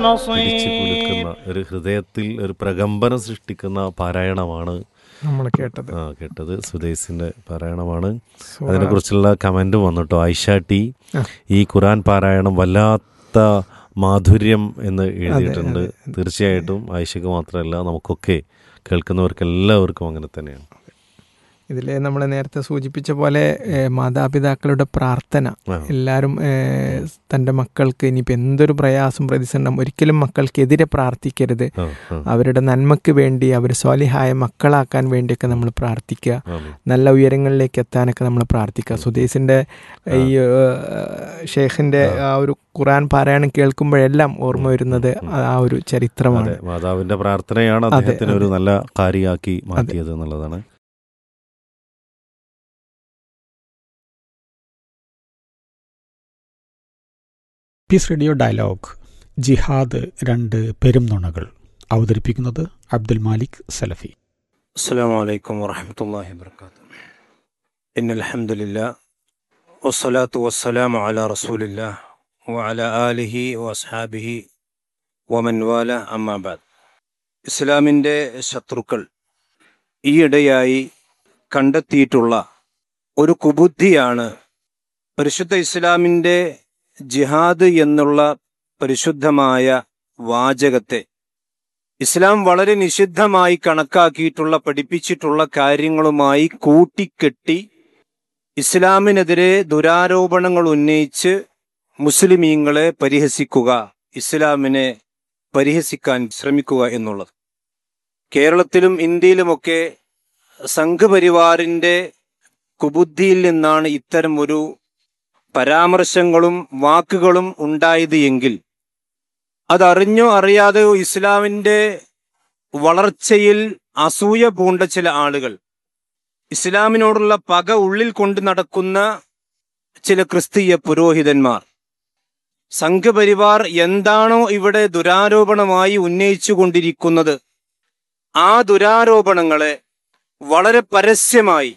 പിടിച്ചു കുലുക്കുന്ന ഒരു ഹൃദയത്തിൽ ഒരു പ്രകമ്പനം സൃഷ്ടിക്കുന്ന പാരായണമാണ് നമ്മൾ കേട്ടത് ആ, കേട്ടത് സുദേശിന്റെ പാരായണമാണ് അതിനെക്കുറിച്ചുള്ള കമന്റും വന്നിട്ടോ ഐഷ ടി ആ. ഈ ഖുറാൻ പാരായണം വല്ലാത്ത മാധുര്യം എന്ന് എഴുതിയിട്ടുണ്ട് തീർച്ചയായിട്ടും ആയിഷയ്ക്ക് മാത്രമല്ല നമുക്കൊക്കെ കേൾക്കുന്നവർക്ക് എല്ലാവർക്കും അങ്ങനെ തന്നെയാണ് ഇതിൽ നമ്മൾ നേരത്തെ സൂചിപ്പിച്ച പോലെ ഏഹ്, മാതാപിതാക്കളുടെ പ്രാർത്ഥന ആ. എല്ലാവരും ഏഹ്, തൻ്റെ മക്കൾക്ക് ഇനിയിപ്പോൾ എന്തൊരു പ്രയാസം പ്രതിസന്ധം ഒരിക്കലും മക്കൾക്കെതിരെ പ്രാർത്ഥിക്കരുത് ആ, ആ. അവരുടെ നന്മയ്ക്ക് വേണ്ടി അവർ സ്വാലിഹായ മക്കളാക്കാൻ വേണ്ടിയൊക്കെ നമ്മൾ പ്രാർത്ഥിക്കുക ആമീൻ. നല്ല ഉയരങ്ങളിലേക്ക് എത്താനൊക്കെ നമ്മൾ പ്രാർത്ഥിക്കുക സുദേശിൻ്റെ ഈ ഏഹ്, ഷേഖിൻ്റെ ആ ഒരു ഖുറാൻ പാരായണം കേൾക്കുമ്പോഴെല്ലാം ഓർമ്മ വരുന്നത് ആ ഒരു ചരിത്രമാണ് അതെ മാതാവിന്റെ പ്രാർത്ഥനയാണ് അദ്ദേഹത്തിന് ഒരു നല്ല കാര്യമാക്കി മാറ്റിയത് എന്നുള്ളതാണ് പീസ് റേഡിയോ ഡയലോഗ് ജിഹാദ് രണ്ട് പെരുംനുണകൾ അവതരിപ്പിക്കുന്നത് അബ്ദുൽ മാലിക് സലഫി السلام عليكم ورحمة الله وبركاته إن الحمد لله والصلاة والسلام على رسول الله وعلى آله وأصحابه ومن والاه أما بعد ഇസ്ലാമിൻ്റെ ശത്രുക്കൾ ഈയിടെയായി കണ്ടെത്തിയിട്ടുള്ള ഒരു കുബുദ്ധിയാണ് പരിശുദ്ധ ഇസ്ലാമിൻ്റെ ജിഹാദ് എന്നുള്ള പരിശുദ്ധമായ വാചകത്തെ ഇസ്ലാം വളരെ നിഷിദ്ധമായി കണക്കാക്കിയിട്ടുള്ള പഠിപ്പിച്ചിട്ടുള്ള കാര്യങ്ങളുമായി കൂട്ടിക്കെട്ടി ഇസ്ലാമിനെതിരെ ദുരാരോപണങ്ങൾ ഉന്നയിച്ച് മുസ്ലിമീങ്ങളെ പരിഹസിക്കുക ഇസ്ലാമിനെ പരിഹസിക്കാൻ ശ്രമിക്കുക എന്നുള്ളത് കേരളത്തിലും ഇന്ത്യയിലുമൊക്കെ സംഘപരിവാറിന്റെ കുബുദ്ധിയിൽ നിന്നാണ് ഇത്തരം ഒരു പരാമർശങ്ങളും വാക്കുകളും ഉണ്ടായത് എങ്കിൽ അതറിഞ്ഞോ അറിയാതെയോ ഇസ്ലാമിന്റെ വളർച്ചയിൽ അസൂയ പൂണ്ട ചില ആളുകൾ ഇസ്ലാമിനോടുള്ള പക ഉള്ളിൽ കൊണ്ട് നടക്കുന്ന ചില ക്രിസ്തീയ പുരോഹിതന്മാർ സംഘപരിവാർ എന്താണോ ഇവിടെ ദുരാരോപണമായി ഉന്നയിച്ചു കൊണ്ടിരിക്കുന്നത് ആ ദുരാരോപണങ്ങളെ വളരെ പരസ്യമായി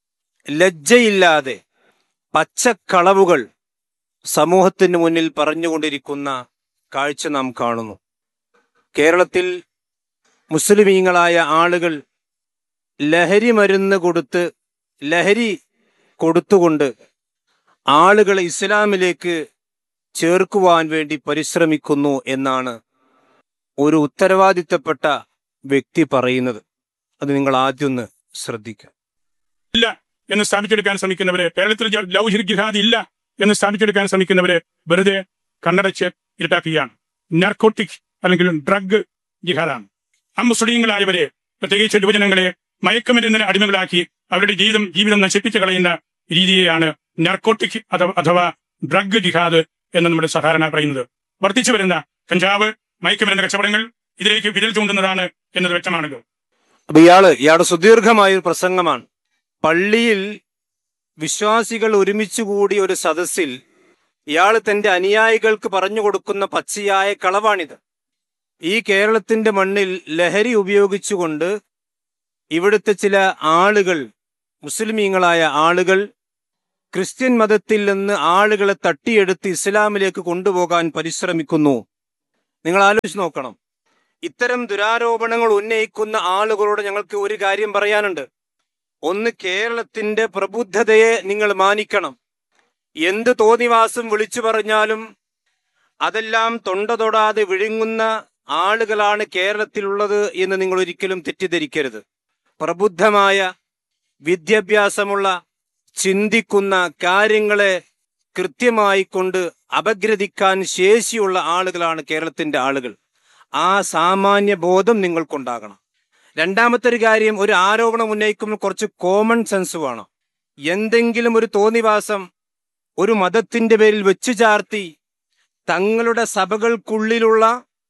ലജ്ജയില്ലാതെ പച്ചക്കളവുകൾ സമൂഹത്തിന് മുന്നിൽ പറഞ്ഞുകൊണ്ടിരിക്കുന്ന കാഴ്ച നാം കാണുന്നു കേരളത്തിൽ മുസ്ലിമീങ്ങളായ ആളുകൾ ലഹരി മരുന്ന് കൊടുത്ത് ലഹരി കൊടുത്തുകൊണ്ട് ആളുകളെ ഇസ്ലാമിലേക്ക് ചേർക്കുവാൻ വേണ്ടി പരിശ്രമിക്കുന്നു എന്നാണ് ഒരു ഉത്തരവാദിത്തപ്പെട്ട വ്യക്തി പറയുന്നത് അത് നിങ്ങൾ ആദ്യം ഒന്ന് ശ്രദ്ധിക്കുക ഇല്ല എന്ന് സ്ഥാപിച്ചെടുക്കാൻ ശ്രമിക്കുന്നവരെ കേരളത്തിൽ ജ- ലൗഹിർ ജിഹാദ് ഇല്ല എന്ന് സ്ഥാപിച്ചെടുക്കാൻ ശ്രമിക്കുന്നവരെ വെറുതെ കണ്ണടച്ച് ഇരുട്ടാക്കുകയാണ് നർക്കോട്ടിക് അല്ലെങ്കിൽ ഡ്രഗ് ജിഹാദാണ് അമുസ്ലിങ്ങളായവരെ പ്രത്യേകിച്ച് യുവജനങ്ങളെ മയക്കുമരുന്നിന് അടിമകളാക്കി അവരുടെ ജീവിതം ജീവിതം നശിപ്പിച്ചു കളയുന്ന രീതിയെയാണ് നർക്കോട്ടിക് അഥവാ അഥവാ ഡ്രഗ് ജിഹാദ് എന്ന് നമ്മുടെ സാധാരണ പറയുന്നത് വർദ്ധിച്ചു വരുന്ന കഞ്ചാവ് മയക്കുമരുന്ന് കച്ചവടങ്ങൾ ഇതിലേക്ക് വിരൽ ചൂണ്ടുന്നതാണ് എന്നത് വ്യക്തമാണല്ലോ അപ്പൊ ഇയാള് ഇയാളുടെ സുദീർഘമായ ഒരു പ്രസംഗമാണ് പള്ളിയിൽ വിശ്വാസികൾ ഒരുമിച്ച് കൂടിയ ഒരു സദസ്സിൽ ഇയാൾ തന്റെ അനുയായികൾക്ക് പറഞ്ഞു കൊടുക്കുന്ന പച്ചയായ കളവാണിത് ഈ കേരളത്തിന്റെ മണ്ണിൽ ലഹരി ഉപയോഗിച്ചുകൊണ്ട് ഇവിടുത്തെ ചില ആളുകൾ മുസ്ലിമീങ്ങളായ ആളുകൾ ക്രിസ്ത്യൻ മതത്തിൽ നിന്ന് ആളുകളെ തട്ടിയെടുത്ത് ഇസ്ലാമിലേക്ക് കൊണ്ടുപോകാൻ പരിശ്രമിക്കുന്നു നിങ്ങൾ ആലോചിച്ച് നോക്കണം ഇത്തരം ദുരാരോപണങ്ങൾ ഉന്നയിക്കുന്ന ആളുകളോട് ഞങ്ങൾക്ക് ഒരു കാര്യം പറയാനുണ്ട് ഒന്ന് കേരളത്തിന്റെ പ്രബുദ്ധതയെ നിങ്ങൾ മാനിക്കണം എന്ത് തോന്നിവാസം വിളിച്ചു പറഞ്ഞാലും അതെല്ലാം തൊണ്ട തൊടാതെ വിഴുങ്ങുന്ന ആളുകളാണ് കേരളത്തിലുള്ളത് എന്ന് നിങ്ങൾ ഒരിക്കലും തെറ്റിദ്ധരിക്കരുത് പ്രബുദ്ധമായ വിദ്യാഭ്യാസമുള്ള ചിന്തിക്കുന്ന കാര്യങ്ങളെ കൃത്യമായി കൊണ്ട് അപഗ്രഥിക്കാൻ ശേഷിയുള്ള ആളുകളാണ് കേരളത്തിന്റെ ആളുകൾ ആ സാമാന്യ ബോധം നിങ്ങൾക്കുണ്ടാകണം രണ്ടാമത്തെ ഒരു കാര്യം ഒരു ആരോപണം ഉന്നയിക്കുമ്പോൾ കുറച്ച് കോമൺ സെൻസ് വേണം എന്തെങ്കിലും ഒരു തോന്നിവാസം ഒരു മതത്തിന്റെ പേരിൽ വെച്ചു ചാർത്തി തങ്ങളുടെ സഭകൾക്കുള്ളിലുള്ള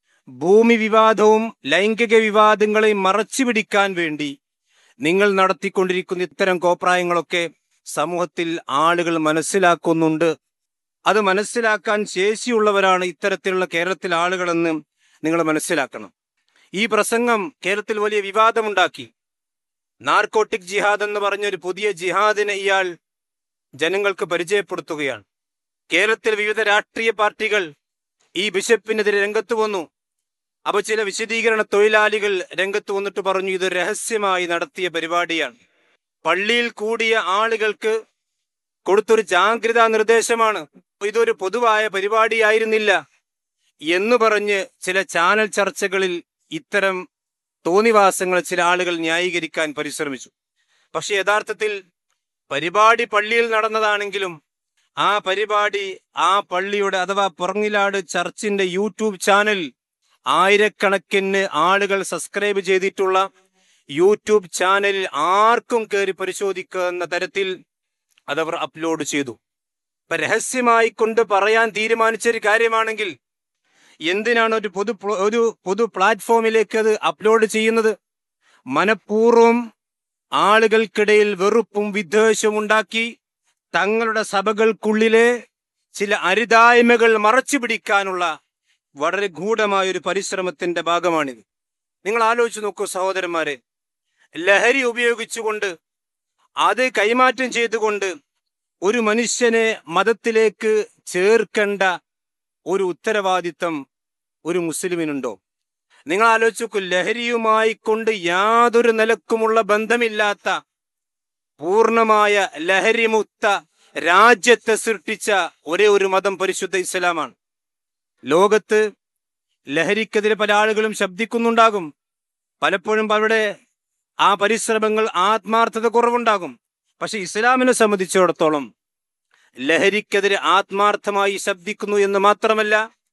ഭൂമി വിവാദവും ലൈംഗിക വിവാദങ്ങളെയും മറച്ചു പിടിക്കാൻ വേണ്ടി നിങ്ങൾ നടത്തിക്കൊണ്ടിരിക്കുന്ന ഇത്തരം കോപ്രായങ്ങളൊക്കെ സമൂഹത്തിൽ ആളുകൾ മനസ്സിലാക്കുന്നുണ്ട് അത് മനസ്സിലാക്കാൻ ശേഷിയുള്ളവരാണ് ഇത്തരത്തിലുള്ള കേരളത്തിലെ ആളുകളെന്ന് നിങ്ങൾ മനസ്സിലാക്കണം ഈ പ്രസംഗം കേരളത്തിൽ വലിയ വിവാദമുണ്ടാക്കി നാർക്കോട്ടിക് ജിഹാദ് എന്ന് പറഞ്ഞൊരു പുതിയ ജിഹാദിനെ ഇയാൾ ജനങ്ങൾക്ക് പരിചയപ്പെടുത്തുകയാണ് കേരളത്തിൽ വിവിധ രാഷ്ട്രീയ പാർട്ടികൾ ഈ ബിഷപ്പിനെതിരെ രംഗത്ത് വന്നു അപ്പൊ ചില വിശദീകരണ തൊഴിലാളികൾ രംഗത്ത് വന്നിട്ട് പറഞ്ഞു ഇത് രഹസ്യമായി നടത്തിയ പരിപാടിയാണ് പള്ളിയിൽ കൂടിയ ആളുകൾക്ക് കൊടുത്തൊരു ജാഗ്രതാ നിർദ്ദേശമാണ് ഇതൊരു പൊതുവായ പരിപാടിയായിരുന്നില്ല എന്ന് പറഞ്ഞ് ചില ചാനൽ ചർച്ചകളിൽ ഇത്തരം തോന്നിവാസങ്ങൾ ചില ആളുകൾ ന്യായീകരിക്കാൻ പരിശ്രമിച്ചു പക്ഷെ യഥാർത്ഥത്തിൽ പരിപാടി പള്ളിയിൽ നടന്നതാണെങ്കിലും ആ പരിപാടി ആ പള്ളിയുടെ അഥവാ പുറങ്ങിലാട് ചർച്ചിന്റെ യൂട്യൂബ് ചാനൽ ആയിരക്കണക്കിന് ആളുകൾ സബ്സ്ക്രൈബ് ചെയ്തിട്ടുള്ള യൂട്യൂബ് ചാനലിൽ ആർക്കും കയറി പരിശോധിക്കുന്ന തരത്തിൽ അതവർ അപ്ലോഡ് ചെയ്തു ഇപ്പൊ രഹസ്യമായി കൊണ്ട് പറയാൻ തീരുമാനിച്ച ഒരു കാര്യമാണെങ്കിൽ എന്തിനാണ് ഒരു പൊതു പ്ല- ഒരു പൊതു പ്ലാറ്റ്ഫോമിലേക്ക് അത് അപ്ലോഡ് ചെയ്യുന്നത് മനഃപൂർവ്വം ആളുകൾക്കിടയിൽ വെറുപ്പും വിദ്വേഷവും ഉണ്ടാക്കി തങ്ങളുടെ സഭകൾക്കുള്ളിലെ ചില അരുതായ്മകൾ മറച്ചു പിടിക്കാനുള്ള വളരെ ഗൂഢമായ ഒരു പരിശ്രമത്തിന്റെ ഭാഗമാണിത് നിങ്ങൾ ആലോചിച്ച് നോക്കൂ സഹോദരന്മാരെ ലഹരി ഉപയോഗിച്ചുകൊണ്ട് അത് കൈമാറ്റം ചെയ്തുകൊണ്ട് ഒരു മനുഷ്യനെ മതത്തിലേക്ക് ചേർക്കേണ്ട ഒരു ഉത്തരവാദിത്തം ഒരു മുസ്ലിമിനുണ്ടോ നിങ്ങൾ ആലോചിച്ച് നോക്കൂ ലഹരിയുമായി കൊണ്ട് യാതൊരു നിലക്കുമുള്ള ബന്ധമില്ലാത്ത പൂർണ്ണമായ ലഹരിമുക്ത രാജ്യത്തെ സൃഷ്ടിച്ച ഒരേ ഒരു മതം പരിശുദ്ധ ഇസ്ലാമാണ് ലോകത്ത് ലഹരിക്കെതിരെ പല ആളുകളും ശബ്ദിക്കുന്നുണ്ടാകും പലപ്പോഴും അവിടെ ആ പരിശ്രമങ്ങൾ ആത്മാർത്ഥത കുറവുണ്ടാകും പക്ഷെ ഇസ്ലാമിനെ സംബന്ധിച്ചിടത്തോളം ലഹരിക്കെതിരെ ആത്മാർത്ഥമായി ശബ്ദിക്കുന്നു എന്ന് മാത്രമല്ല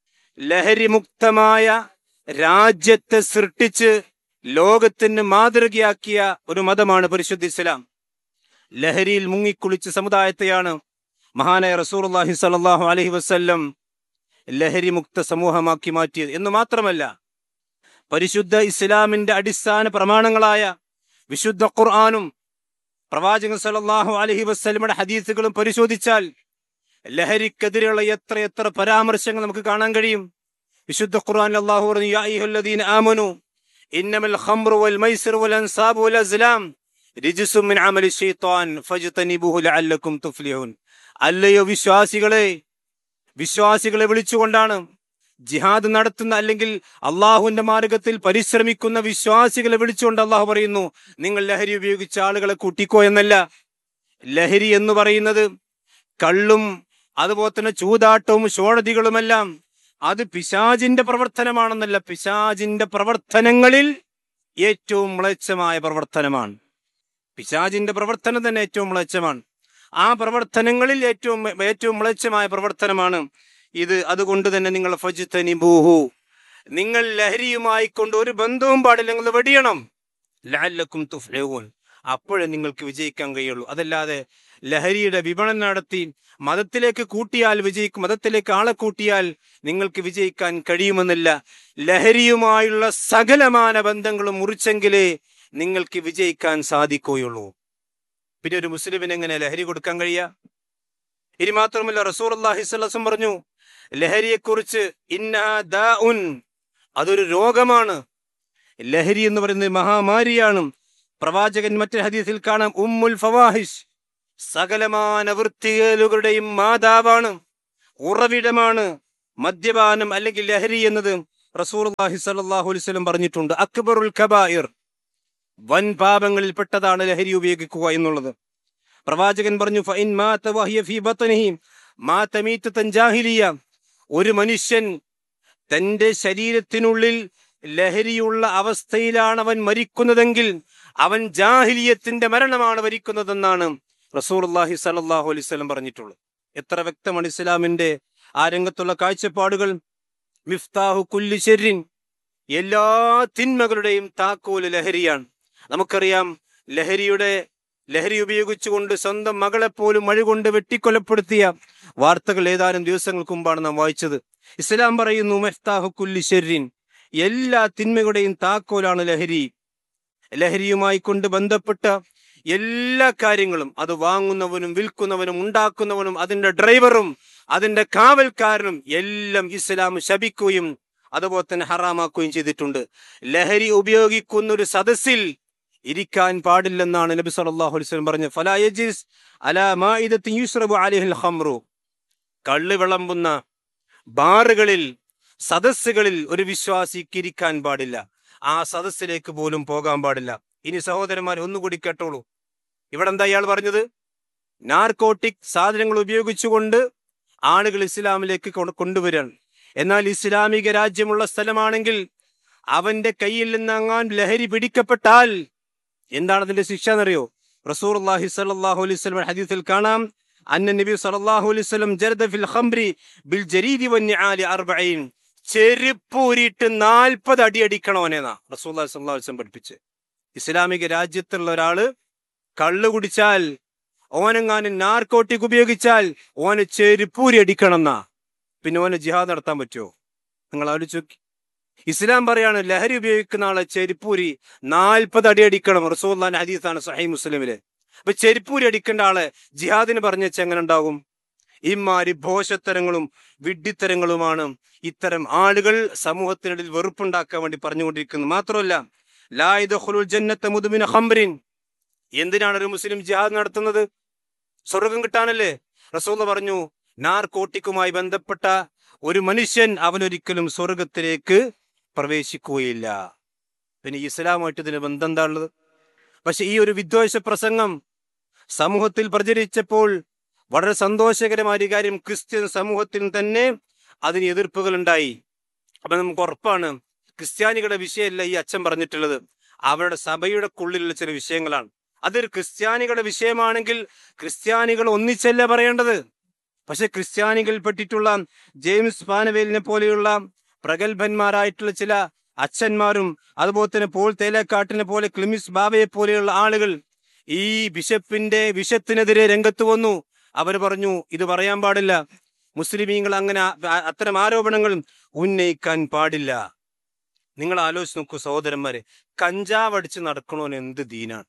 ലഹരിമുക്തമായ രാജ്യത്തെ സൃഷ്ടിച്ച് ലോകത്തിന് മാതൃകയാക്കിയ ഒരു മതമാണ് പരിശുദ്ധ ഇസ്ലാം ലഹരിയിൽ മുങ്ങിക്കുളിച്ച സമുദായത്തെയാണ് മഹാനായ റസൂർല്ലാഹി സലാഹു അലഹി വസ്ല്ലം ലഹരിമുക്ത സമൂഹമാക്കി മാറ്റിയത് എന്ന് മാത്രമല്ല പരിശുദ്ധ ഇസ്ലാമിന്റെ അടിസ്ഥാന പ്രമാണങ്ങളായ വിശുദ്ധ ഖുർആാനും പ്രവാചകൻ സല്ലല്ലാഹു അലൈഹി വസ്ലമയുടെ ഹദീസുകളും പരിശോധിച്ചാൽ ലഹരിക്കെതിരെയുള്ള എത്ര എത്ര പരാമർശങ്ങൾ നമുക്ക് കാണാൻ കഴിയും വിശുദ്ധ ഖുർആൻ അല്ലാഹു പറഞ്ഞു യാ അയ്യുഹല്ലദീന ആമനു ഇന്നമൽ ഖംറു വൽ മൈസിറു വൽ അൻസാബു വൽ അസ്ലാം റിജ്സും മിൻ അമലി ശൈത്താൻ ഫജ്തനിബുഹു ലഅല്ലക്കും തുഫ്ലിഹൂൻ അല്ലയോ വിശ്വാസികളെ വിശ്വാസികളെ വിളിച്ചുകൊണ്ടാണ് ജിഹാദ് നടത്തുന്ന അല്ലെങ്കിൽ അള്ളാഹുവിന്റെ മാർഗത്തിൽ പരിശ്രമിക്കുന്ന വിശ്വാസികളെ വിളിച്ചുകൊണ്ട് അള്ളാഹു പറയുന്നു നിങ്ങൾ ലഹരി ഉപയോഗിച്ച ആളുകളെ കൂട്ടിക്കോ എന്നല്ല ലഹരി എന്ന് പറയുന്നത് കള്ളും അതുപോലെ തന്നെ ചൂതാട്ടവും ഷോഴതികളുമെല്ലാം അത് പിശാജിന്റെ പ്രവർത്തനമാണെന്നല്ല പിശാജിന്റെ പ്രവർത്തനങ്ങളിൽ ഏറ്റവും മ്ലേച്ഛമായ പ്രവർത്തനമാണ് പിശാജിന്റെ പ്രവർത്തനം തന്നെ ഏറ്റവും മ്ലേച്ഛമാണ് ആ പ്രവർത്തനങ്ങളിൽ ഏറ്റവും ഏറ്റവും മ്ലേച്ഛമായ പ്രവർത്തനമാണ് ഇത് അതുകൊണ്ട് തന്നെ നിങ്ങൾ ഫജ്തനിബൂഹു നിങ്ങൾ ലഹരിയുമായി കൊണ്ട് ഒരു ബന്ധവും പാടില്ല നിങ്ങൾ വെടിയണം ലഅല്ലക്കും തുഫ്ലിഹൂൻ അപ്പോഴേ നിങ്ങൾക്ക് വിജയിക്കാൻ കഴിയുള്ളൂ അതല്ലാതെ ലഹരിയുടെ വിപണനം നടത്തി മതത്തിലേക്ക് കൂട്ടിയാൽ വിജയിക്കും മതത്തിലേക്ക് ആളെ കൂട്ടിയാൽ നിങ്ങൾക്ക് വിജയിക്കാൻ കഴിയുമെന്നില്ല ലഹരിയുമായുള്ള സകലമാന ബന്ധങ്ങളും മുറിച്ചെങ്കിലേ നിങ്ങൾക്ക് വിജയിക്കാൻ സാധിക്കുകയുള്ളൂ പിന്നെ ഒരു മുസ്ലിമിന് എങ്ങനെ ലഹരി കൊടുക്കാൻ കഴിയുക ഇനി മാത്രമല്ല റസൂർ അള്ളാഹിസ്വല്ലം പറഞ്ഞു ലഹരിയെക്കുറിച്ച് ഇന്നാ ദാഉൻ അതൊരു രോഗമാണ് ലഹരി എന്ന് പറയുന്നത് മഹാമാരിയാണ് പ്രവാചകൻ മറ്റൊരു ഹദീസിൽ കാണാം ഉമ്മുൽ ഫവാഹിഷ് സകലമാന വൃത്തികേലുകളുടെയും മാതാവാണ് ഉറവിടമാണ് മദ്യപാനം അല്ലെങ്കിൽ ലഹരി എന്നത് റസൂർ അള്ളാഹി സല്ലാഹു അലൈവലം പറഞ്ഞിട്ടുണ്ട് അക്ബറുൽ കബായിർ വൻ പാപങ്ങളിൽ പെട്ടതാണ് ലഹരി ഉപയോഗിക്കുക എന്നുള്ളത് പ്രവാചകൻ പറഞ്ഞു ഫൈൻ മാത വഹിയ ഫീ ബത്നിഹി മാത മീതതൻ ജാഹിലിയ ഒരു മനുഷ്യൻ തന്റെ ശരീരത്തിനുള്ളിൽ ലഹരിയുള്ള അവസ്ഥയിലാണ് അവൻ മരിക്കുന്നതെങ്കിൽ അവൻ ജാഹിലിയത്തിന്റെ മരണമാണ് മരിക്കുന്നതെന്നാണ് റസൂർല്ലാഹി സലാഹു അലൈഹി സ്വലം പറഞ്ഞിട്ടുള്ളത് എത്ര വ്യക്തമാണ് ഇസ്ലാമിന്റെ ആ രംഗത്തുള്ള കാഴ്ചപ്പാടുകൾ മിഫ്താഹു കുല്ലി ഷെരിൻ എല്ലാ തിന്മകളുടെയും താക്കോല് ലഹരിയാണ് നമുക്കറിയാം ലഹരിയുടെ ലഹരി ഉപയോഗിച്ചുകൊണ്ട് സ്വന്തം മകളെപ്പോലും മഴകൊണ്ട് വെട്ടിക്കൊലപ്പെടുത്തിയ വാർത്തകൾ ഏതാനും ദിവസങ്ങൾക്ക് മുമ്പാണ് നാം വായിച്ചത് ഇസ്ലാം പറയുന്നു മെഫ്താഹു കുല്ലി ഷെരിൻ എല്ലാ തിന്മകളുടെയും താക്കോലാണ് ലഹരി ലഹരിയുമായി കൊണ്ട് ബന്ധപ്പെട്ട എല്ലാ കാര്യങ്ങളും അത് വാങ്ങുന്നവനും വിൽക്കുന്നവനും ഉണ്ടാക്കുന്നവനും അതിന്റെ ഡ്രൈവറും അതിന്റെ കാവൽക്കാരനും എല്ലാം ഇസ്ലാം ശപിക്കുകയും അതുപോലെ തന്നെ ഹറാമാക്കുകയും ചെയ്തിട്ടുണ്ട് ലഹരി ഉപയോഗിക്കുന്ന ഒരു സദസ്സിൽ ഇരിക്കാൻ പാടില്ലെന്നാണ് നബി സല്ലല്ലാഹു അലൈഹി വസല്ലം പറഞ്ഞത് ഫലാ യജിസ് അലാ മാഇദത്തിൻ യുസ്റബു അലൈഹിൽ ഖംറു കള്ള് വിളമ്പുന്ന ബാറുകളിൽ സദസ്സുകളിൽ ഒരു വിശ്വാസിക്ക് ഇരിക്കാൻ പാടില്ല ആ സദസ്സിലേക്ക് പോലും പോകാൻ പാടില്ല ഇനി സഹോദരന്മാർ ഒന്നുകൂടി കേട്ടോളൂ ഇവിടെ എന്താ ഇയാൾ പറഞ്ഞത് നാർക്കോട്ടിക് സാധനങ്ങൾ ഉപയോഗിച്ചുകൊണ്ട് ആളുകൾ ഇസ്ലാമിലേക്ക് കൊ- കൊണ്ടുവരാൻ എന്നാൽ ഇസ്ലാമിക രാജ്യമുള്ള സ്ഥലമാണെങ്കിൽ അവന്റെ കയ്യിൽ നിന്ന് അങ്ങാൻ ലഹരി പിടിക്കപ്പെട്ടാൽ എന്താണ് അതിന്റെ ശിക്ഷ എന്നറിയോ റസൂർ അള്ളാഹി സല്ലാഹു അലൈഹി സ്വലം ഹദീസിൽ കാണാം അന്ന നബി സല്ലല്ലാഹു അലൈഹി വസല്ലം ജർദ ഫിൽ ഖംറി ബിൽ ജരീദി വന്നിആലി അർബഈൻ ചെരുപ്പൂരിട്ട് നാൽപ്പത് അടി അടിക്കണോനെന്നാ റസൂല്ലാ സല്ലല്ലാഹു അലൈഹി വസല്ലം പഠിപ്പിച്ച് ഇസ്ലാമിക രാജ്യത്തുള്ള ഒരാള് കള്ളു കുടിച്ചാൽ ഓനെങ്ങാനും നാർക്കോട്ടിക് ഉപയോഗിച്ചാൽ ഓന് ചെരുപ്പൂരി അടിക്കണമെന്നാ പിന്നെ ഓന് ജിഹാദ് നടത്താൻ പറ്റുമോ നിങ്ങൾ ആലോചിച്ച് നോക്കി ഇസ്ലാം പറയാണ് ലഹരി ഉപയോഗിക്കുന്ന ആളെ ചെരുപ്പൂരി നാൽപ്പത് അടി അടിക്കണം റസൂല്ലാൻ ഹദീസാണ് സഹീ മുസ്ലിമില് അപ്പൊ ചെരുപ്പൂരി അടിക്കേണ്ട ആളെ ജിഹാദിന് പറഞ്ഞു വെച്ചാൽ എങ്ങനെ ഉണ്ടാകും ഇമാരി ഭോഷത്തരങ്ങളും വിഡ്ഢിത്തരങ്ങളുമാണ് ഇത്തരം ആളുകൾ സമൂഹത്തിനിടയിൽ വെറുപ്പുണ്ടാക്കാൻ വേണ്ടി പറഞ്ഞുകൊണ്ടിരിക്കുന്നത് മാത്രമല്ല ലായുദുൽ ജന്നത്തെ മുതുമിന ഹംറിൻ എന്തിനാണ് ഒരു മുസ്ലിം ജിഹാദ് നടത്തുന്നത് സ്വർഗം കിട്ടാനല്ലേ റസൂല പറഞ്ഞു നാർക്കോട്ടിക്കുമായി ബന്ധപ്പെട്ട ഒരു മനുഷ്യൻ അവനൊരിക്കലും സ്വർഗത്തിലേക്ക് പ്രവേശിക്കുകയില്ല പിന്നെ ഈ ഇസ്ലാമായിട്ട് ഇതിന് ബന്ധം എന്താ ഉള്ളത് പക്ഷെ ഈ ഒരു വിദ്വേഷ പ്രസംഗം സമൂഹത്തിൽ പ്രചരിച്ചപ്പോൾ വളരെ സന്തോഷകരമായ ഒരു കാര്യം ക്രിസ്ത്യൻ സമൂഹത്തിൽ തന്നെ അതിന് എതിർപ്പുകൾ ഉണ്ടായി അപ്പൊ നമുക്ക് ഉറപ്പാണ് ക്രിസ്ത്യാനികളുടെ വിഷയമല്ല ഈ അച്ഛൻ പറഞ്ഞിട്ടുള്ളത് അവരുടെ സഭയുടെ ഉള്ളിലുള്ള ചില വിഷയങ്ങളാണ് അതൊരു ക്രിസ്ത്യാനികളുടെ വിഷയമാണെങ്കിൽ ക്രിസ്ത്യാനികൾ ഒന്നിച്ചല്ല പറയേണ്ടത് പക്ഷെ ക്രിസ്ത്യാനികളിൽ പെട്ടിട്ടുള്ള ജെയിംസ് പാനവേലിനെ പോലെയുള്ള പ്രഗത്ഭന്മാരായിട്ടുള്ള ചില അച്ഛന്മാരും അതുപോലെ തന്നെ പോൾ തേലക്കാട്ടിനെ പോലെ ക്ലിമിസ് ബാബയെ പോലെയുള്ള ആളുകൾ ഈ ബിഷപ്പിന്റെ വിഷത്തിനെതിരെ രംഗത്ത് വന്നു അവർ പറഞ്ഞു ഇത് പറയാൻ പാടില്ല മുസ്ലിമീങ്ങൾ അങ്ങനെ ആ- അത്തരം ആരോപണങ്ങൾ ഉന്നയിക്കാൻ പാടില്ല നിങ്ങൾ ആലോചിച്ച് നോക്കൂ സഹോദരന്മാരെ കഞ്ചാവ് അടിച്ച് നടക്കണോന് എന്ത് ദീനാണ്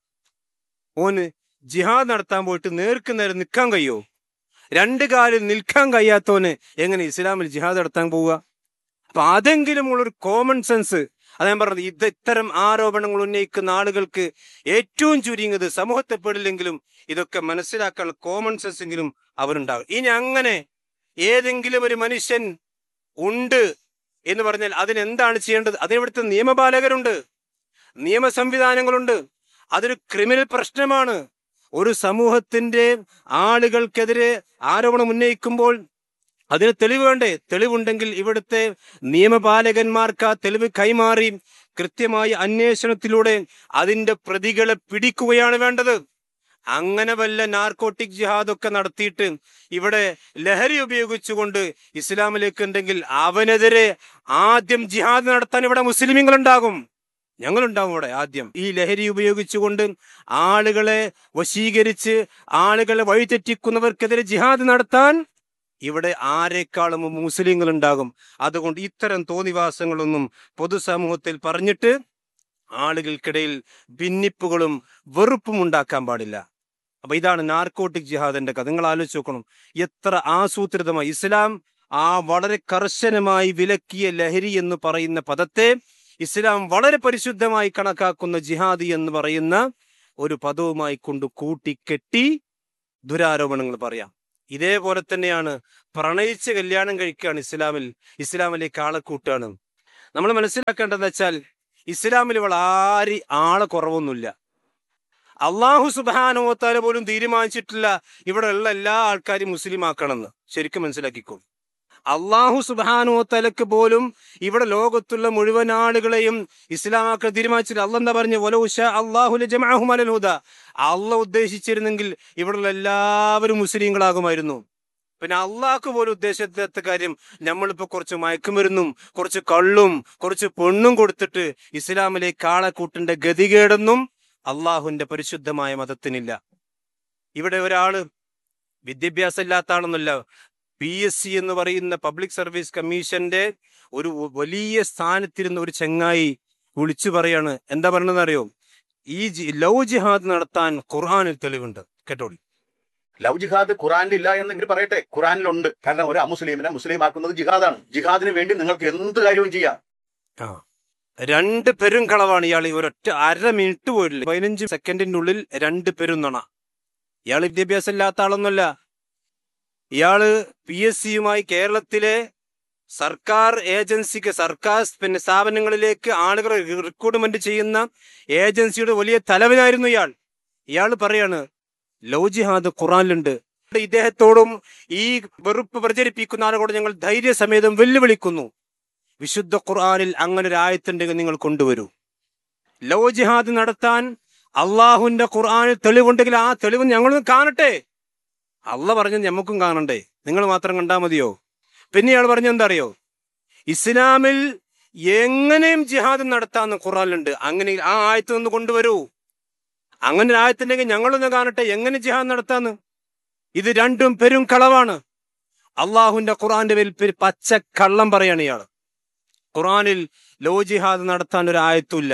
ഓന് ജിഹാദ് നടത്താൻ പോയിട്ട് നേർക്ക് നേരെ നിൽക്കാൻ കഴിയോ രണ്ട് കാലിൽ നിൽക്കാൻ കഴിയാത്തവന് എങ്ങനെ ഇസ്ലാമിൽ ജിഹാദ് നടത്താൻ പോവുക അപ്പൊ അതെങ്കിലും ഉള്ളൊരു കോമൺ സെൻസ് അത് ഞാൻ പറഞ്ഞത് ഇത് ഇത്തരം ആരോപണങ്ങൾ ഉന്നയിക്കുന്ന ആളുകൾക്ക് ഏറ്റവും ചുരുങ്ങിയത് സമൂഹത്തെ പെടില്ലെങ്കിലും ഇതൊക്കെ മനസ്സിലാക്കാനുള്ള കോമൺ സെൻസ് എങ്കിലും അവരുണ്ടാകും ഇനി അങ്ങനെ ഏതെങ്കിലും ഒരു മനുഷ്യൻ ഉണ്ട് എന്ന് പറഞ്ഞാൽ അതിനെന്താണ് ചെയ്യേണ്ടത് അതിനിവിടുത്തെ നിയമപാലകരുണ്ട് നിയമ സംവിധാനങ്ങളുണ്ട് അതൊരു ക്രിമിനൽ പ്രശ്നമാണ് ഒരു സമൂഹത്തിന്റെ ആളുകൾക്കെതിരെ ആരോപണം ഉന്നയിക്കുമ്പോൾ അതിന് തെളിവ് വേണ്ടേ തെളിവുണ്ടെങ്കിൽ ഇവിടുത്തെ നിയമപാലകന്മാർക്ക് ആ തെളിവ് കൈമാറി കൃത്യമായ അന്വേഷണത്തിലൂടെ അതിന്റെ പ്രതികളെ പിടിക്കുകയാണ് വേണ്ടത് അങ്ങനെ വല്ല നാർക്കോട്ടിക് ജിഹാദ് ഒക്കെ നടത്തിയിട്ട് ഇവിടെ ലഹരി ഉപയോഗിച്ചുകൊണ്ട് ഇസ്ലാമിലേക്ക് ഉണ്ടെങ്കിൽ അവനെതിരെ ആദ്യം ജിഹാദ് നടത്താൻ ഇവിടെ മുസ്ലിമീങ്ങൾ ഉണ്ടാകും ഞങ്ങളുണ്ടാവും ഇവിടെ ആദ്യം ഈ ലഹരി ഉപയോഗിച്ചുകൊണ്ട് ആളുകളെ വശീകരിച്ച് ആളുകളെ വഴിതെറ്റിക്കുന്നവർക്കെതിരെ ജിഹാദ് നടത്താൻ ഇവിടെ ആരെക്കാളും മുസ്ലിങ്ങൾ ഉണ്ടാകും അതുകൊണ്ട് ഇത്തരം തോന്നിവാസങ്ങളൊന്നും പൊതുസമൂഹത്തിൽ പറഞ്ഞിട്ട് ആളുകൾക്കിടയിൽ ഭിന്നിപ്പുകളും വെറുപ്പും ഉണ്ടാക്കാൻ പാടില്ല അപ്പൊ ഇതാണ് നാർക്കോട്ടിക് ജിഹാദിന്റെ കഥ നിങ്ങൾ ആലോചിച്ച് നോക്കണം എത്ര ആസൂത്രിതമായി ഇസ്ലാം ആ വളരെ കർശനമായി വിലക്കിയ ലഹരി എന്ന് പറയുന്ന പദത്തെ ഇസ്ലാം വളരെ പരിശുദ്ധമായി കണക്കാക്കുന്ന ജിഹാദി എന്ന് പറയുന്ന ഒരു പദവുമായി കൊണ്ട് കൂട്ടിക്കെട്ടി ദുരാരോപണങ്ങൾ പറയാം ഇതേപോലെ തന്നെയാണ് പ്രണയിച്ച് കല്യാണം കഴിക്കുകയാണ് ഇസ്ലാമിൽ ഇസ്ലാമിലേക്ക് ആളെ കൂട്ടാണ് നമ്മൾ മനസ്സിലാക്കേണ്ടതെന്ന് വെച്ചാൽ ഇസ്ലാമിൽ ഇവൾ ആര് ആളെ കുറവൊന്നുമില്ല അള്ളാഹു സുബാനോത്താല പോലും തീരുമാനിച്ചിട്ടില്ല ഇവിടെ ഉള്ള എല്ലാ ആൾക്കാരും മുസ്ലിം ആക്കണമെന്ന് ശരിക്കും മനസ്സിലാക്കിക്കോ അള്ളാഹു സുബാനോത്തലക്ക് പോലും ഇവിടെ ലോകത്തുള്ള മുഴുവൻ ആളുകളെയും ഇസ്ലാമാക്കാൻ തീരുമാനിച്ചില്ല അല്ല എന്താ പറഞ്ഞു വലൗഷ അള്ളാഹുല ജമാഹും അലൽഹുദ അള്ള ഉദ്ദേശിച്ചിരുന്നെങ്കിൽ ഇവിടെയുള്ള എല്ലാവരും മുസ്ലിങ്ങളാകുമായിരുന്നു പിന്നെ അള്ളാഹ്ക്ക് പോലും ഉദ്ദേശിക്കാത്ത കാര്യം നമ്മളിപ്പോ കുറച്ച് മയക്കുമരുന്നും കുറച്ച് കള്ളും കുറച്ച് പെണ്ണും കൊടുത്തിട്ട് ഇസ്ലാമിലേക്ക് ആളെ കൂട്ടേണ്ട ഗതികേടൊന്നും അള്ളാഹുവിന്റെ പരിശുദ്ധമായ മതത്തിനില്ല ഇവിടെ ഒരാള് വിദ്യാഭ്യാസം ഇല്ലാത്ത ആളൊന്നുമല്ല പി എസ് സി എന്ന് പറയുന്ന പബ്ലിക് സർവീസ് കമ്മീഷന്റെ ഒരു വലിയ സ്ഥാനത്തിരുന്ന ഒരു ചെങ്ങായി വിളിച്ചു പറയാണ് എന്താ പറയണെന്ന് അറിയോ ഈ ജി- ലവ് ജിഹാദ് നടത്താൻ ഖുർആാനിൽ തെളിവുണ്ട് കേട്ടോളി ലവ് ജിഹാദ് ഖുറാനിൽ ഇല്ല എന്ന് ഇവർ പറയട്ടെ ഖുറാനിലുണ്ട് കാരണം ഒരു അമുസ്ലിമിനെ മുസ്ലിം ആക്കുന്നത് ജിഹാദാണ് ജിഹാദിന് വേണ്ടി നിങ്ങൾക്ക് എന്ത് കാര്യവും ചെയ്യാം ആ രണ്ട് പെരും കളവാണ് ഇയാൾ ഈ ഒരൊറ്റ അര മിനിറ്റ് പോയിട്ടില്ല പതിനഞ്ച് സെക്കൻഡിന്റെ ഉള്ളിൽ രണ്ട് പെരും നുണ ഇയാൾ വിദ്യാഭ്യാസം ഇല്ലാത്ത ആളൊന്നുമല്ല ഇയാള് പി എസ് സിയുമായി കേരളത്തിലെ സർക്കാർ ഏജൻസിക്ക് സർക്കാർ പിന്നെ സ്ഥാപനങ്ങളിലേക്ക് ആളുകളെ റിക്രൂട്ട്മെന്റ് ചെയ്യുന്ന ഏജൻസിയുടെ വലിയ തലവനായിരുന്നു ഇയാൾ ഇയാൾ പറയാണ് ലോ ജിഹാദ് ഖുറാനിലുണ്ട് ഇദ്ദേഹത്തോടും ഈ വെറുപ്പ് പ്രചരിപ്പിക്കുന്ന ആളുകളോട് ഞങ്ങൾ ധൈര്യസമേതം വെല്ലുവിളിക്കുന്നു വിശുദ്ധ ഖുർആനിൽ അങ്ങനെ ഒരു ആയത്തുണ്ടെങ്കിൽ നിങ്ങൾ കൊണ്ടുവരൂ ലോ ജിഹാദ് നടത്താൻ അള്ളാഹുവിന്റെ ഖുർആനിൽ തെളിവുണ്ടെങ്കിൽ ആ തെളിവ് ഞങ്ങളൊന്ന് കാണട്ടെ അള്ള പറഞ്ഞത് ഞമ്മക്കും കാണണ്ടേ നിങ്ങൾ മാത്രം കണ്ടാൽ മതിയോ പിന്നെ ഇയാൾ പറഞ്ഞ എന്താ അറിയോ ഇസ്ലാമിൽ എങ്ങനെയും ജിഹാദ് നടത്താന്ന് ഖുറാനിലുണ്ട് അങ്ങനെ ആ ആയത്ത് ഒന്ന് കൊണ്ടുവരൂ അങ്ങനെ ഒരു ആയത്തുണ്ടെങ്കിൽ ഞങ്ങളൊന്ന് കാണട്ടെ എങ്ങനെ ജിഹാദ് നടത്താന്ന് ഇത് രണ്ടും പെരും കളവാണ് അള്ളാഹുവിന്റെ ഖുറാന്റെ പേരിൽ പെരു- പച്ച കള്ളം പറയാണ് ഇയാൾ ഖുറാനിൽ ലോ ജിഹാദ് നടത്താൻ ഒരു ആയത്തുമില്ല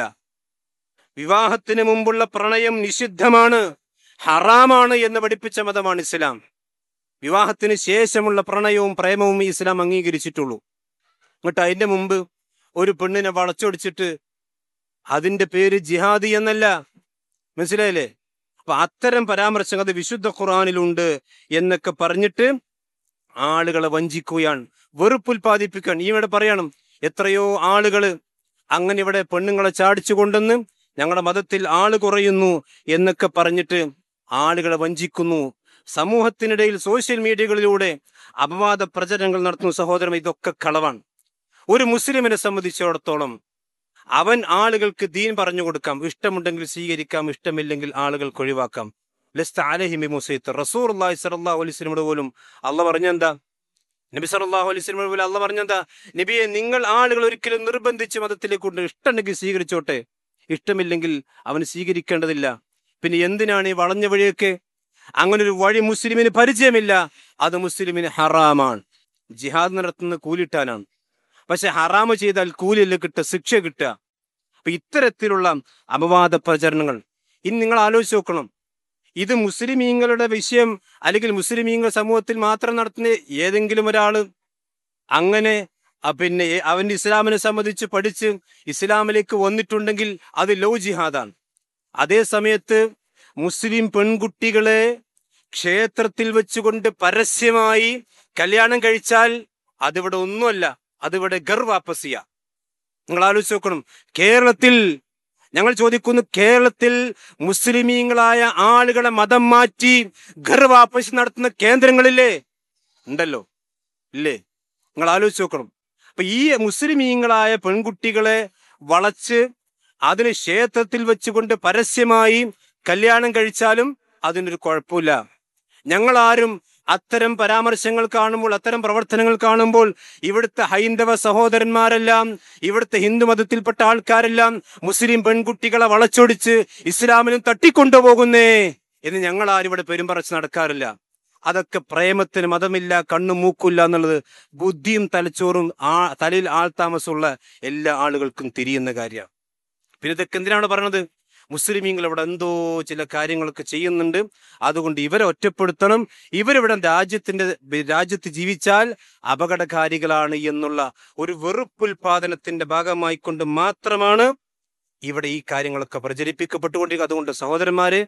വിവാഹത്തിന് മുമ്പുള്ള പ്രണയം നിഷിദ്ധമാണ് ഹറാമാണ് എന്ന് പഠിപ്പിച്ച മതമാണ് ഇസ്ലാം വിവാഹത്തിന് ശേഷമുള്ള പ്രണയവും പ്രേമവും ഈ ഇസ്ലാം അംഗീകരിച്ചിട്ടുള്ളൂ എന്നിട്ട് അതിന്റെ മുമ്പ് ഒരു പെണ്ണിനെ വളച്ചൊടിച്ചിട്ട് അതിന്റെ പേര് ജിഹാദി എന്നല്ല മനസ്സിലായില്ലേ അപ്പൊ അത്തരം പരാമർശങ്ങൾ അത് വിശുദ്ധ ഖുറാനിലുണ്ട് എന്നൊക്കെ പറഞ്ഞിട്ട് ആളുകളെ വഞ്ചിക്കുകയാണ് വെറുപ്പുൽപാദിപ്പിക്കാൻ ഈ ഇവിടെ പറയണം എത്രയോ ആളുകള് അങ്ങനെ ഇവിടെ പെണ്ണുങ്ങളെ ചാടിച്ചു കൊണ്ടെന്ന് ഞങ്ങളുടെ മതത്തിൽ ആള് കുറയുന്നു എന്നൊക്കെ പറഞ്ഞിട്ട് ആളുകളെ വഞ്ചിക്കുന്നു സമൂഹത്തിനിടയിൽ സോഷ്യൽ മീഡിയകളിലൂടെ അപവാദ പ്രചരണങ്ങൾ നടത്തുന്ന സഹോദരൻ ഇതൊക്കെ കളവാണ് ഒരു മുസ്ലിമിനെ സംബന്ധിച്ചിടത്തോളം അവൻ ആളുകൾക്ക് ദീൻ പറഞ്ഞു കൊടുക്കാം ഇഷ്ടമുണ്ടെങ്കിൽ സ്വീകരിക്കാം ഇഷ്ടമില്ലെങ്കിൽ ആളുകൾക്ക് ഒഴിവാക്കാം ലസ്ത അലഹിമി മുസൈത്ത് റസൂർ അള്ളാഹി സലാഹു അലൈസ്ലിനോട് പോലും അള്ള പറഞ്ഞെന്താ നബി സല്ലല്ലാഹു അലൈഹി വസല്ലം പോലും അള്ള പറഞ്ഞെന്താ നബിയെ നിങ്ങൾ ആളുകൾ ഒരിക്കലും നിർബന്ധിച്ച് മതത്തിലേക്ക് കൊണ്ട് ഇഷ്ടമുണ്ടെങ്കിൽ സ്വീകരിച്ചോട്ടെ ഇഷ്ടമില്ലെങ്കിൽ അവന് സ്വീകരിക്കേണ്ടതില്ല പിന്നെ എന്തിനാണ് ഈ വളഞ്ഞ വഴിയൊക്കെ അങ്ങനെ ഒരു വഴി മുസ്ലിമിന് പരിചയമില്ല അത് മുസ്ലിമിന് ഹറാമാണ് ജിഹാദ് നടത്തുന്ന കൂലിട്ടാനാണ് പക്ഷെ ഹറാമ് ചെയ്താൽ കൂലിയല്ല കിട്ടുക ശിക്ഷ കിട്ടുക അപ്പൊ ഇത്തരത്തിലുള്ള അപവാദ പ്രചരണങ്ങൾ ഇനി നിങ്ങൾ ആലോചിച്ച് നോക്കണം ഇത് മുസ്ലിമീങ്ങളുടെ വിഷയം അല്ലെങ്കിൽ മുസ്ലിമീങ്ങൾ സമൂഹത്തിൽ മാത്രം നടത്തുന്ന ഏതെങ്കിലും ഒരാള് അങ്ങനെ ആ പിന്നെ ഏ- അവന്റെ ഇസ്ലാമിനെ സംബന്ധിച്ച് പഠിച്ച് ഇസ്ലാമിലേക്ക് വന്നിട്ടുണ്ടെങ്കിൽ അത് ലോ ജിഹാദാണ് അതേ സമയത്ത് മുസ്ലിം പെൺകുട്ടികളെ ക്ഷേത്രത്തിൽ വെച്ചുകൊണ്ട് പരസ്യമായി കല്യാണം കഴിച്ചാൽ അതിവിടെ ഒന്നുമല്ല അതിവിടെ ഗർവാപ്പസിയ നിങ്ങൾ ആലോചിച്ച് നോക്കണം കേരളത്തിൽ ഞങ്ങൾ ചോദിക്കുന്നു കേരളത്തിൽ മുസ്ലിമീങ്ങളായ ആളുകളെ മതം മാറ്റി ഗർവാപ്പസി നടത്തുന്ന കേന്ദ്രങ്ങളില്ലേ ഉണ്ടല്ലോ ഇല്ലേ നിങ്ങൾ ആലോചിച്ച് നോക്കണം അപ്പൊ ഈ മുസ്ലിമീങ്ങളായ പെൺകുട്ടികളെ വളച്ച് അതിന് ക്ഷേത്രത്തിൽ വെച്ചുകൊണ്ട് പരസ്യമായി കല്യാണം കഴിച്ചാലും അതിനൊരു കുഴപ്പമില്ല ഞങ്ങൾ ആരും അത്തരം പരാമർശങ്ങൾ കാണുമ്പോൾ അത്തരം പ്രവർത്തനങ്ങൾ കാണുമ്പോൾ ഇവിടുത്തെ ഹൈന്ദവ സഹോദരന്മാരെല്ലാം ഇവിടുത്തെ ഹിന്ദു മതത്തിൽപ്പെട്ട ആൾക്കാരെല്ലാം മുസ്ലിം പെൺകുട്ടികളെ വളച്ചൊടിച്ച് ഇസ്ലാമിലും തട്ടിക്കൊണ്ടുപോകുന്നേ എന്ന് ഞങ്ങൾ ആരും ഇവിടെ പെരുമ്പറച്ച് നടക്കാറില്ല അതൊക്കെ പ്രേമത്തിന് മതമില്ല കണ്ണും മൂക്കില്ല എന്നുള്ളത് ബുദ്ധിയും തലച്ചോറും ആ തലയിൽ ആൾതാമസമുള്ള എല്ലാ ആളുകൾക്കും തിരിയുന്ന കാര്യമാണ് പിന്നെ ഇതൊക്കെ എന്തിനാണ് പറഞ്ഞത് മുസ്ലിമീങ്ങൾ ഇവിടെ എന്തോ ചില കാര്യങ്ങളൊക്കെ ചെയ്യുന്നുണ്ട് അതുകൊണ്ട് ഇവരെ ഒറ്റപ്പെടുത്തണം ഇവരിവിടെ രാജ്യത്തിന്റെ രാജ്യത്ത് ജീവിച്ചാൽ അപകടകാരികളാണ് എന്നുള്ള ഒരു വെറുപ്പുൽപാദനത്തിന്റെ ഭാഗമായി കൊണ്ട് മാത്രമാണ് ഇവിടെ ഈ കാര്യങ്ങളൊക്കെ പ്രചരിപ്പിക്കപ്പെട്ടുകൊണ്ടിരിക്കുക അതുകൊണ്ട് സഹോദരന്മാരെ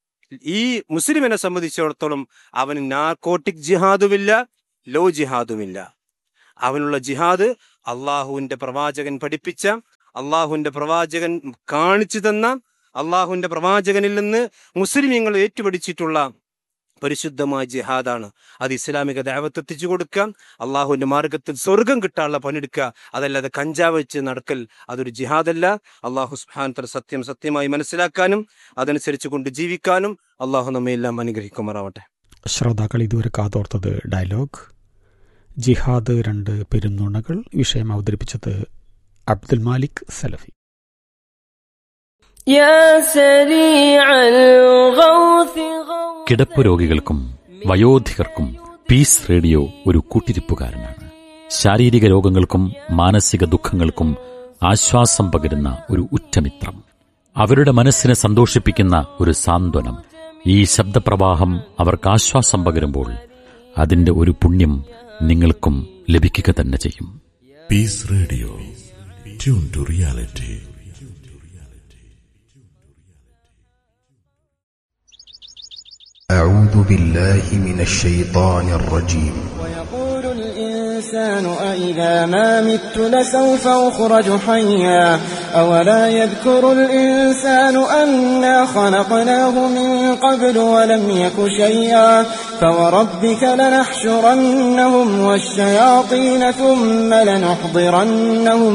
ഈ മുസ്ലിമിനെ സംബന്ധിച്ചിടത്തോളം അവന് നാർക്കോട്ടിക് ജിഹാദുമില്ല ലോ ജിഹാദുമില്ല അവനുള്ള ജിഹാദ് അള്ളാഹുവിന്റെ പ്രവാചകൻ പഠിപ്പിച്ച അള്ളാഹുവിന്റെ പ്രവാചകൻ കാണിച്ചു തന്ന അള്ളാഹുവിന്റെ പ്രവാചകനിൽ നിന്ന് മുസ്ലിമീങ്ങൾ ഏറ്റുപിടിച്ചിട്ടുള്ള പരിശുദ്ധമായ ജിഹാദാണ് അത് ഇസ്ലാമിക ദൈവത്ത് എത്തിച്ചു കൊടുക്കുക അള്ളാഹുവിന്റെ മാർഗത്തിൽ സ്വർഗം കിട്ടാനുള്ള പണിയെടുക്കുക അതല്ലാതെ കഞ്ചാവ് വെച്ച് നടക്കൽ അതൊരു ജിഹാദല്ല അള്ളാഹു സുഹാനത്തർ സത്യം സത്യമായി മനസ്സിലാക്കാനും അതനുസരിച്ച് കൊണ്ട് ജീവിക്കാനും അള്ളാഹു നമ്മെ എല്ലാം അനുഗ്രഹിക്കുമാറാവട്ടെ ശ്രോതാക്കൾ ഇതുവരെ കാതോർത്തത് ഡയലോഗ് ജിഹാദ് രണ്ട് പെരുന്നുണകൾ വിഷയം അവതരിപ്പിച്ചത് അബ്ദുൽ മാലിക് സലഫി يا سريع الغوث غوث കിടപ്പ് രോഗികൾക്കും വയോധികർക്കും പീസ് റേഡിയോ ഒരു കൂട്ടിരിപ്പുകാരനാണ് ശാരീരിക രോഗങ്ങൾക്കും മാനസിക ദുഃഖങ്ങൾക്കും ആശ്വാസം പകരുന്ന ഒരു ഉറ്റമിത്രം അവരുടെ മനസ്സിനെ സന്തോഷിപ്പിക്കുന്ന ഒരു സാന്ത്വനം ഈ ശബ്ദപ്രവാഹം അവർക്ക് ആശ്വാസം പകരുമ്പോൾ അതിന്റെ ഒരു പുണ്യം നിങ്ങൾക്കും ലഭിക്കുക തന്നെ ചെയ്യും Peace Radio. Tune to reality. أعوذ بالله من الشيطان الرجيم ويقول يقول الإنسان أإذا ما مت لسوف أخرج حيا أولا يذكر الإنسان أنا خلقناه من قبل ولم يك شيئا فوربك لنحشرنهم والشياطين ثم لنحضرنهم